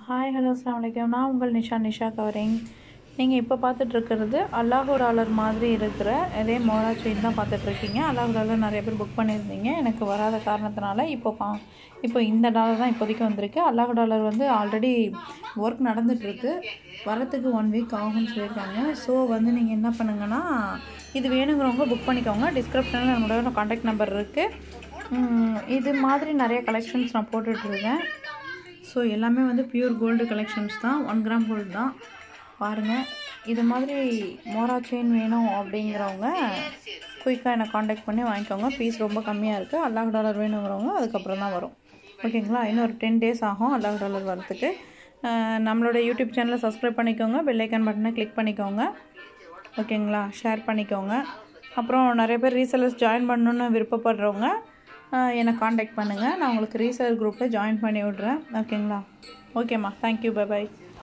hi hello அஸ்லாம் வலைக்கம் நான் உங்கள் நிஷா நிஷா கவரிங் நீங்கள் இப்போ பார்த்துட்டு இருக்கிறது அல்லாஹூ டாலர் மாதிரி இருக்கிற இதே மோரா செயின் தான் பார்த்துட்ருக்கீங்க அல்லாஹூ டாலர் நிறைய பேர் புக் பண்ணியிருந்தீங்க எனக்கு வராத காரணத்தினால இப்போ பா இப்போ இந்த டாலர் தான் இப்போதைக்கு வந்திருக்கு அல்லாஹூ டாலர் வந்து ஆல்ரெடி ஒர்க் நடந்துகிட்ருக்கு வரத்துக்கு ஒன் வீக் ஆகும்னு சொல்லியிருக்காங்க ஸோ வந்து நீங்கள் என்ன பண்ணுங்கன்னா இது வேணுங்கிறவங்க புக் பண்ணிக்கோங்க டிஸ்கிரிப்ஷனில் நம்மளோட காண்டாக்ட் நம்பர் இருக்குது இது மாதிரி நிறைய கலெக்ஷன்ஸ் நான் போட்டுட்ருக்கேன் ஸோ எல்லாமே வந்து பியூர் கோல்டு கலெக்ஷன்ஸ் தான் ஒன் கிராம் கோல்டு தான் பாருங்கள் இது மாதிரி மோரா செயின் வேணும் அப்படிங்கிறவங்க குயிக்காக என்னை காண்டாக்ட் பண்ணி வாங்கிக்கோங்க ஃபீஸ் ரொம்ப கம்மியாக இருக்குது அல்லாஹ் டாலர் வேணுங்கிறவங்க அதுக்கப்புறம் தான் வரும் ஓகேங்களா இன்னும் ஒரு டென் டேஸ் ஆகும் அல்லாஹ் டாலர் வரத்துக்கு அஹ் நம்மளோட யூடியூப் சேனலை சப்ஸ்கிரைப் பண்ணிக்கோங்க பெல்லைக்கான் பட்டனை கிளிக் பண்ணிக்கோங்க ஓகேங்களா ஷேர் பண்ணிக்கோங்க அப்புறம் நிறைய பேர் ரீசெல்லர்ஸ் ஜாயின் பண்ணணுன்னு விருப்பப்படுறவங்க ஆஹ் என்னை காண்டாக்ட் பண்ணுங்கள் நான் உங்களுக்கு ரீசெலர் குரூப்பில் ஜாயின் பண்ணி விட்றேன் ஓகேங்களா ஓகேம்மா தேங்க்யூ பை பாய்